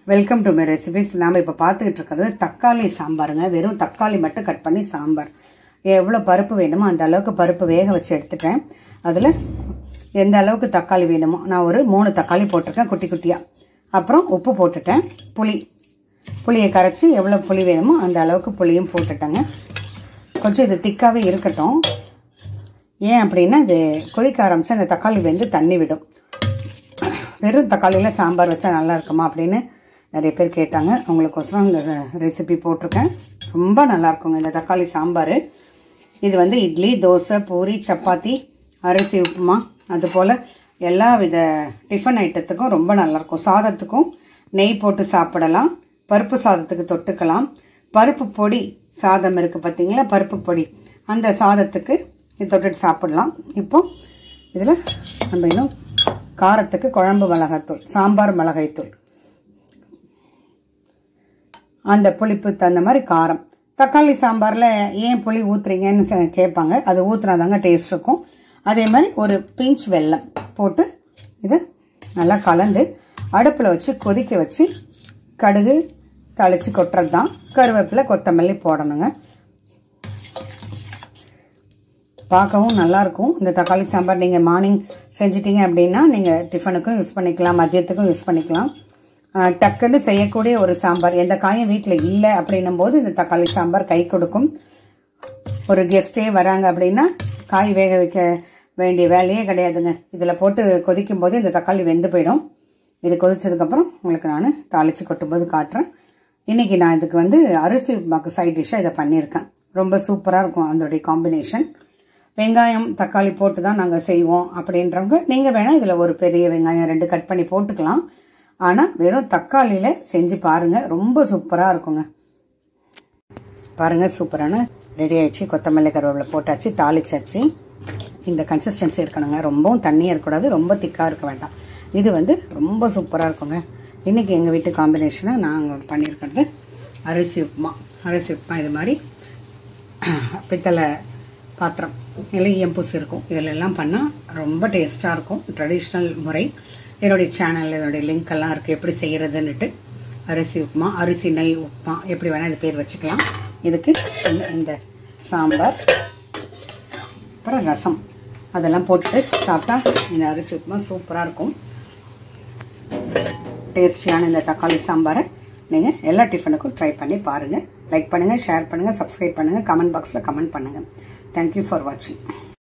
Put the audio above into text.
welcome to my recipes நாம் இப்போ பார்த்துக்கிட்டு இருக்கிறது தக்காளி சாம்பாருங்க வெறும் தக்காளி மட்டும் கட் பண்ணி சாம்பார் எவ்வளோ பருப்பு வேணுமோ அந்த அளவுக்கு பருப்பு வேக வச்சு எடுத்துட்டேன் அதில் எந்த அளவுக்கு தக்காளி வேணுமோ நான் ஒரு மூணு தக்காளி போட்டிருக்கேன் குட்டி குட்டியாக அப்புறம் உப்பு போட்டுட்டேன் புளி புளியை கரைச்சி எவ்வளோ புளி வேணுமோ அந்த அளவுக்கு புளியும் போட்டுட்டேங்க கொஞ்சம் இது திக்காகவே இருக்கட்டும் ஏன் அப்படின்னா இது கொதிக்க ஆரம்பிச்சு அந்த தக்காளி வெந்து தண்ணி விடும் வெறும் தக்காளியில் சாம்பார் வச்சா நல்லா இருக்குமா அப்படின்னு நிறைய பேர் கேட்டாங்க அவங்களுக்கோசரம் இந்த ரெசிபி போட்டிருக்கேன் ரொம்ப நல்லா இருக்குங்க இந்த தக்காளி சாம்பார் இது வந்து இட்லி தோசை பூரி சப்பாத்தி அரிசி உப்புமா அதுபோல் எல்லா வித டிஃபன் ஐட்டத்துக்கும் ரொம்ப நல்லாயிருக்கும் சாதத்துக்கும் நெய் போட்டு சாப்பிடலாம் பருப்பு சாதத்துக்கு தொட்டுக்கலாம் பருப்பு பொடி சாதம் இருக்குது பார்த்தீங்களா பருப்பு பொடி அந்த சாதத்துக்கு இது தொட்டுட்டு சாப்பிடலாம் இப்போ இதில் நம்ம இன்னும் காரத்துக்கு குழம்பு மிளகாத்தூள் சாம்பார் மிளகாய்த்தூள் அந்த புளிப்பு தகுந்த மாதிரி காரம் தக்காளி சாம்பாரில் ஏன் புளி ஊற்றுறீங்கன்னு ச- கேட்பாங்க அது ஊற்றுனாதாங்க டேஸ்ட் இருக்கும் அதே மாதிரி ஒரு பிஞ்ச் வெல்லம் போட்டு இது நல்லா கலந்து அடுப்பில் வச்சு கொதிக்க வச்சு கடுகு தாளித்து கொட்டுறது தான் கருவேப்பிலை கொத்தமல்லி போடணுங்க பார்க்கவும் நல்லாயிருக்கும் இந்த தக்காளி சாம்பார் நீங்கள் மார்னிங் செஞ்சிட்டீங்க அப்படின்னா நீங்கள் டிஃபனுக்கும் யூஸ் பண்ணிக்கலாம் மதியத்துக்கும் யூஸ் பண்ணிக்கலாம் ஆஹ், டக்குன்னு செய்யக்கூடிய ஒரு சாம்பார் எந்த காயும் வீட்டில் இல்லை அப்படின்னும் போது இந்த தக்காளி சாம்பார் கை கொடுக்கும் ஒரு கெஸ்ட்டே வராங்க அப்படின்னா காய் வேக வைக்க வேண்டிய வேலையே கிடையாதுங்க இதில் போட்டு கொதிக்கும் போது இந்த தக்காளி வெந்து போயிடும் இது கொதிச்சதுக்கப்புறம் உங்களுக்கு நான் தாளித்து கொட்டும்போது காட்டுறேன் இன்னைக்கு நான் இதுக்கு வந்து அரிசி உப்புமாக்கு சைட் டிஷ்ஷாக இதை பண்ணியிருக்கேன் ரொம்ப சூப்பராக இருக்கும் அதோடைய காம்பினேஷன் வெங்காயம் தக்காளி போட்டு தான் நாங்கள் செய்வோம் அப்படின்றவங்க நீங்கள் வேணால் இதில் ஒரு பெரிய வெங்காயம் ரெண்டு கட் பண்ணி போட்டுக்கலாம் ஆனால் வெறும் தக்காளியில் செஞ்சு பாருங்கள் ரொம்ப சூப்பராக இருக்குங்க பாருங்க சூப்பரான ரெடி ஆயிடுச்சு கொத்தமல்லி கருவேப்பிலை போட்டாச்சு தாளிச்சாச்சு இந்த கன்சிஸ்டன்சி இருக்கணுங்க ரொம்பவும் தண்ணியாக இருக்கக்கூடாது ரொம்ப திக்காக இருக்க வேண்டாம் இது வந்து ரொம்ப சூப்பராக இருக்குங்க இன்னைக்கு எங்கள் வீட்டு காம்பினேஷனாக நாங்கள் பண்ணியிருக்கிறது அரிசி உப்புமா அரிசி உப்புமா இது மாதிரி பித்தளை பாத்திரம் இல்லை எம்பூஸ் இருக்கும் இதில் எல்லாம் பண்ணால் ரொம்ப டேஸ்ட்டாக இருக்கும் ட்ரெடிஷ்னல் முறை என்னுடைய சேனல் இதனுடைய லிங்க் எல்லாம் இருக்குது எப்படி செய்கிறதுன்னுட்டு அரிசி உப்புமா அரிசி நெய் உப்புமா எப்படி வேணால் இது பேர் வச்சுக்கலாம் இதுக்கு இந்த- இந்த சாம்பார் அப்புறம் ரசம் அதெல்லாம் போட்டுட்டு சாப்பிட்டா இந்த அரிசி உப்புமா சூப்பராக இருக்கும் டேஸ்டியான இந்த தக்காளி சாம்பாரை நீங்கள் எல்லா டிஃபனுக்கும் ட்ரை பண்ணி பாருங்கள் லைக் பண்ணுங்கள் ஷேர் பண்ணுங்கள் சப்ஸ்கிரைப் பண்ணுங்கள் கமெண்ட் பாக்ஸில் கமெண்ட் பண்ணுங்கள் தேங்க்யூ ஃபார் வாட்சிங்